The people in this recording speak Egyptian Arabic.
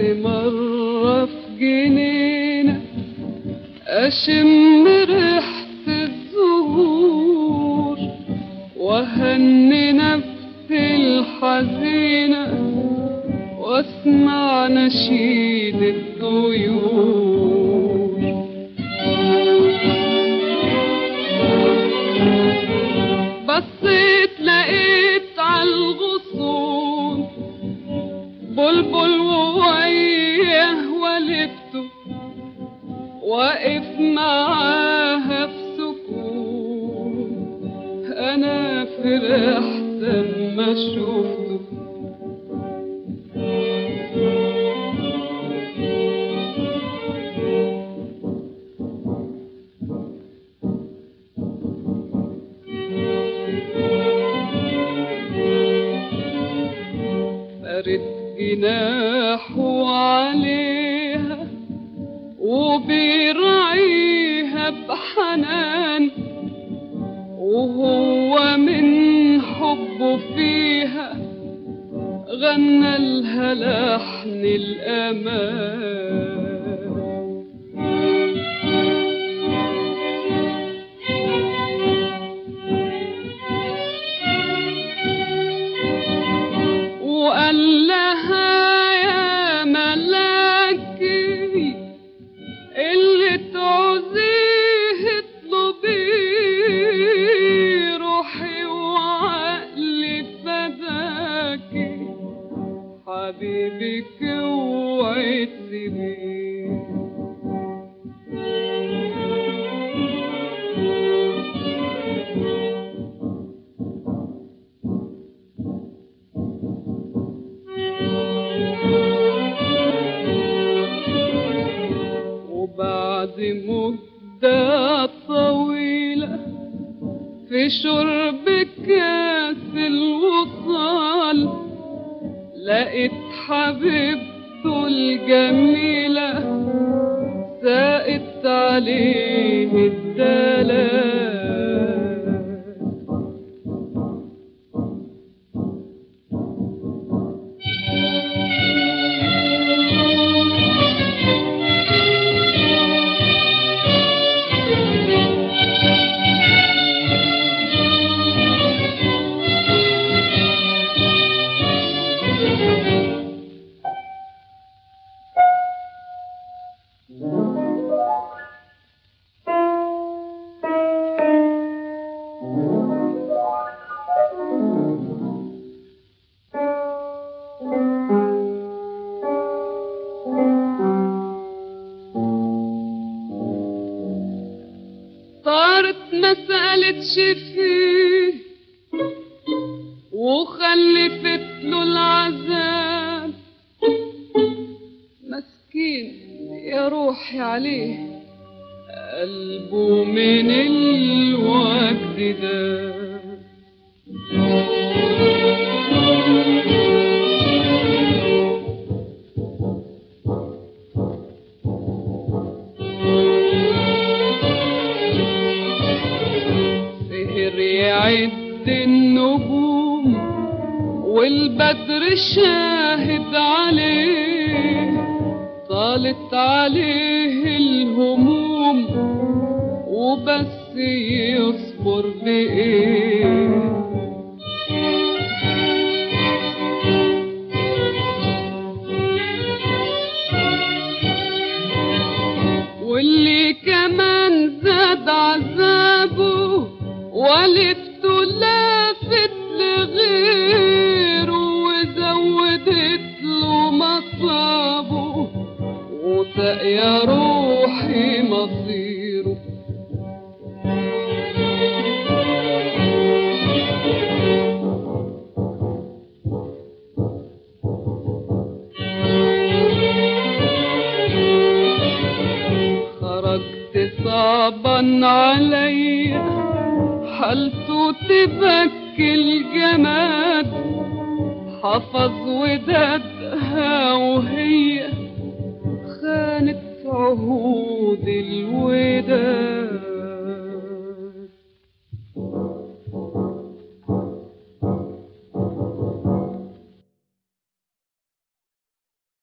مرة في جنينة أشم ريحة الزهور وهني نفسي الحزينة واسمع نشيد الطيور بصيت لقيت عالغصون بلبل وويه ولدته واقف معاها في سكون انا فرحت اما شفته فرد جناحه عليها وبيرعيها بحنان وهو من حبه فيها غنى لها لحن الأمان وقال لها يا ملاكي اللي تعوزيه اطلبيه روحي وعقلي فداكي حبيبك اوعي تسيبيه وبعد مدة طويلة في شرب كاس الوصال لقيت حبيبته الجميلة ساقت عليه الدلال صارت ما سألتش فيه وخلفت له العذاب مسكين يا روحي عليه قلبه من الوجد ده سهر يعد النجوم والبدر شاهد عليه طالت عليه الهموم وبس يصبر بإيه واللي كمان زاد عذابه ولفته لافت لغيره وزودت له مصابه وسق يا روحي مصيره خرجت صعبا عليا حالته تبكي الجماد حفظ ودادها